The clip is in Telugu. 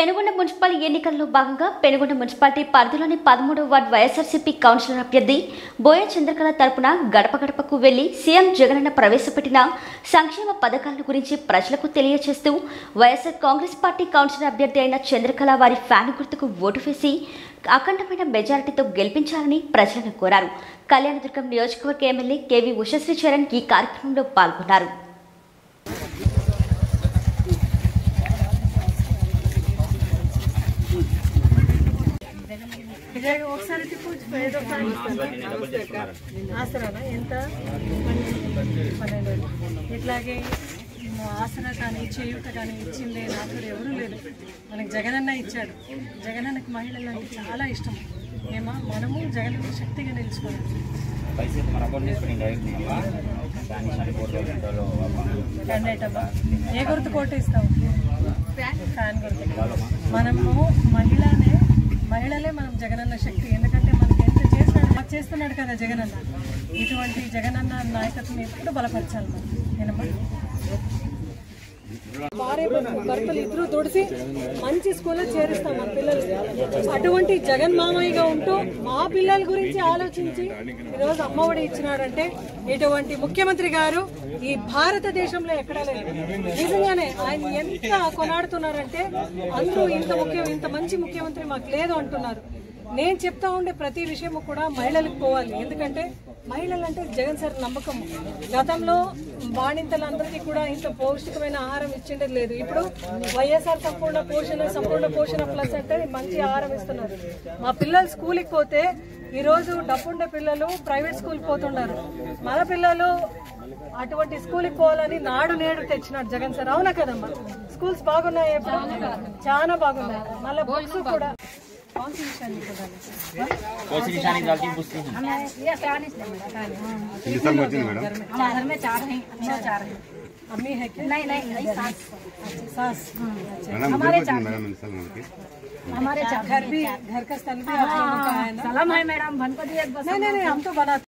పెనుగొండ మున్సిపల్ ఎన్నికల్లో భాగంగా పెనుగొండ మున్సిపాలిటీ పరిధిలోని పదమూడవ వార్డు వైఎస్ఆర్సీపీ కౌన్సిలర్ అభ్యర్థి బోయ చంద్రకళ తరపున గడప గడపకు వెళ్లి సీఎం జగనన్న ప్రవేశపెట్టిన సంక్షేమ పథకాల గురించి ప్రజలకు తెలియజేస్తూ వైఎస్ఆర్ కాంగ్రెస్ పార్టీ కౌన్సిలర్ అభ్యర్థి అయిన చంద్రకళ వారి ఫ్యాన్ గుర్తుకు ఓటు వేసి అఖండమైన మెజారిటీతో గెలిపించాలని ప్రజలను కోరారు కళ్యాణదుర్గం నియోజకవర్గ ఎమ్మెల్యే కేవీ ఉషశ్రీ చరణ్ ఈ కార్యక్రమంలో పాల్గొన్నారు విజయ్ ఒకసారి తిప్పు ఏదో ఒకసారి ఇస్తాను. ఆసరానా ఎంత పన్నెండు వేలు. ఇట్లాగే మా ఆసరా కానీ చేయూత కానీ ఇచ్చిందే నాకు ఎవరూ లేదు మనకి జగనన్న ఇచ్చాడు జగనన్నకి మహిళలు అంటే చాలా ఇష్టం ఏమా మనము జగనన్న శక్తిగా నిలుచుకోవాలి पैसे तुम्हारा अकाउंट में स्प्रिंग डायरेक्ट नहीं होगा दानी साढ़े फोर थाउजेंड डॉलर క్యాండిడేట్ అబ్బా ఏ గుర్తు కోట ఇస్తావు ఫ్యాన్ గుర్తు మనము మహిళనే మహిళలే మనం జగనన్న శక్తి ఎందుకంటే మనకి ఎంత చేస్తున్నాడు మాకు చేస్తున్నాడు కదా జగనన్న ఇటువంటి జగనన్న నాయకత్వం ఎప్పుడు బలపరచాలి మనం నేనమ్మా భార్య భర్తలు ఇద్దరు దుడిసి మంచి స్కూల్లో చేరుస్తాం మన పిల్లలు అటువంటి జగన్ మామయ్యగా ఉంటూ మా పిల్లల గురించి ఆలోచించి ఈరోజు అమ్మఒడి ఇచ్చినాడంటే ఇటువంటి ముఖ్యమంత్రి గారు ఈ భారతదేశంలో ఎక్కడా లేదు నిజంగానే ఆయన ఎంత కొనాడుతున్నారంటే అందరూ ఇంత ముఖ్యం ఇంత మంచి ముఖ్యమంత్రి మాకు లేదు అంటున్నారు నేను చెప్తా ఉండే ప్రతి విషయము కూడా మహిళలకు పోవాలి ఎందుకంటే మహిళలు అంటే జగన్ సార్ నమ్మకం గతంలో బాణింతలందరికీ కూడా ఇంత పౌష్టికమైన ఆహారం ఇచ్చిండేది లేదు ఇప్పుడు వైఎస్ఆర్ సంపూర్ణ పోషణ సంపూర్ణ పోషణ ప్లస్ అంటే మంచి ఆహారం ఇస్తున్నారు మా పిల్లలు స్కూల్కి పోతే ఈ రోజు డబ్బుండే పిల్లలు ప్రైవేట్ స్కూల్కి పోతున్నారు మన పిల్లలు అటువంటి స్కూల్కి పోవాలని నాడు నేడు తెచ్చినాడు జగన్ సార్ అవునా కదమ్మా స్కూల్స్ బాగున్నాయి ఇప్పుడు చాలా బాగున్నాయి మళ్ళీ బుక్స్ కూడా कौन सी निशानी को डाले कौन सी निशानी डालती है पूछती हैं ये प्लान इसलिए मेरा घर में घर में चार हैं अच्छा चार हैं अम्मी है क्या नहीं नहीं नहीं सास सास हमारे चार हमारे चार घर भी घर का स्थल भी आप लोगों का है ना सलाम है मैडम भनपति एक बस नहीं नहीं नहीं हम तो बनाते